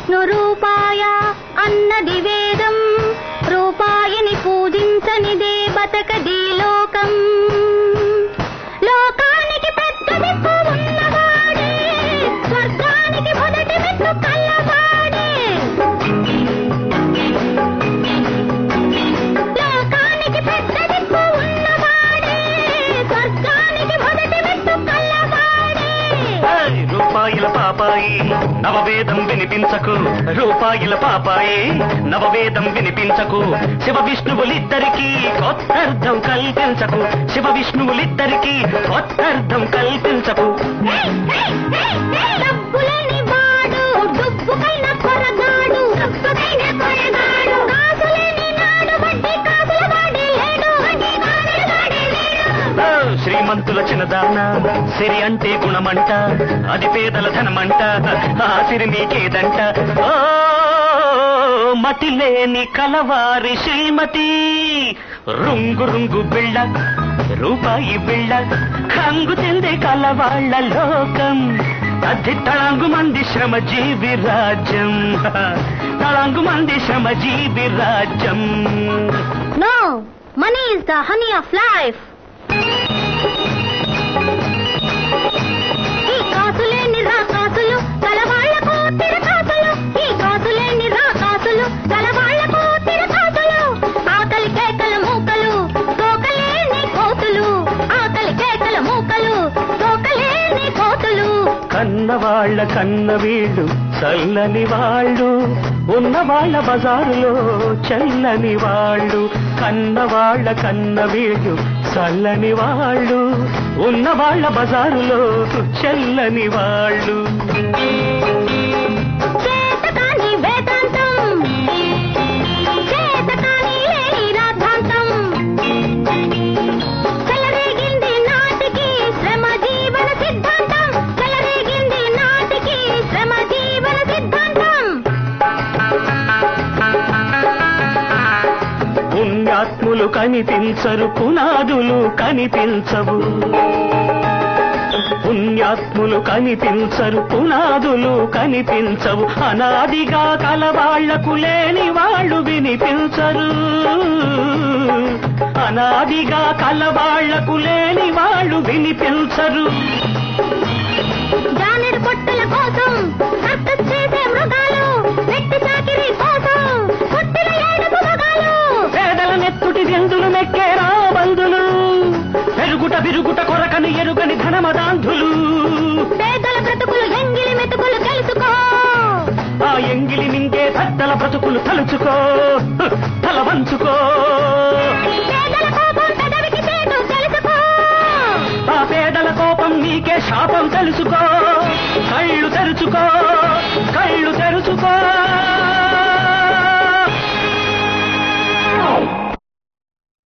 విష్ణు రూపాయ అన్నది వేదం రూపాయిని పూజించనిదే బతకది లోకం లోకానికి పెద్ద దిక్కు ఉన్నవాడే స్వర్గానికి మొదటి మెట్టు కల్లవాడే లోకానికి పెద్ద దిక్కు ఉన్నవాడే స్వర్గానికి మొదటి మెట్టు కల్లవాడే ఏయ్, రూపాయిల పాపాయి నవవేదం వినిపించకు రూపాయిల పాపాయి నవవేదం వినిపించకు శివ విష్ణువులిద్దరికీ కొత్తర్థం కల్పించకు శివ విష్ణువులిద్దరికీ కొత్తర్థం కల్పించకు డబ్బులేని వాడు డుబ్బుకైన కొరగాడు డబ్బుకైన కొరగాడు కాసులేని నాడు వడ్డీ కాసుల వాడే లేడు వడ్డీ కాసుల వాడే లేడు ఓ, శ్రీమంతుల చిన్నదాన సిరి అంటే గుణమంట అది పేదల ధనమంట ఆ సిరి నీకేదంట ఓ మతి లేని కలవారి శ్రీమతి రుంగు రుంగు బిళ్ళ రూపాయి బిళ్ళ కంగు చెందే కలవాళ్ళ లోకం అది తళంగు మంది శ్రమ జీవి రాజ్యం తళంగు మంది శ్రమ జీవి రాజ్యం no money is the honey of life ఈ కాసులేని రా కాసులు కలవాళ్లకు తిరకాసులు ఈ కాసులేని రా కాసులు కలవాళ్లకు తిరకాసులు ఆకలి కేకల మూకలు తోకలేని కోతులు ఆకలి కేకల మూకలు తోకలేని కోతులు కన్నవాళ్ల కన్న వీళ్ళు చల్లని వాళ్ళు ఉన్న వాళ్ళ బజారులో చల్లని వాళ్ళు కన్నవాళ్ల కన్న వీళ్ళు చల్లని వాళ్ళు ఉన్న వాళ్ళ బజారులో చల్లని వాళ్ళు చేతకాని వేదాంతం చేతకాని లేని రాద్ధాంతం చెలరేగింది నాటికి శ్రమ జీవన సిద్ధాంతం చెలరేగింది నాటికి శ్రమ జీవన సిద్ధాంతం పుణ్యాత్ములు కనిపించరు పునాదులు కనిపించవు పుణ్యాత్ములు కనిపించరు పునాదులు కనిపించవు అనాదిగా కలవాళ్లకు లేని వాళ్ళు వినిపించరు అనాదిగా కలవాళ్లకు లేని వాళ్ళు వినిపించరు జానెడు పొట్టుల కోసం సర్కస్ చేసే మృగాలు నెట్టి చాకిరి కోసం పుట్టిన ఏడుపు మగాలు పేదల నెత్తుటి జంతులు మెక్కేరా బంధులు పెరుగుట విరుగుట కొరకని ఎరుగని ధనమదాంధులు పేదల బ్రతుకులు ఎంగిలి మెతుకులు తెలుసుకో ఆ ఎంగిలి నింగే పెద్దల బ్రతుకులు తలుచుకో తల వంచుకో పేదల కోపం పెదవికి చేటు తెలుసుకో ఆ పేదల కోపం నీకే శాపం తెలుసుకో కళ్ళు తెరుచుకో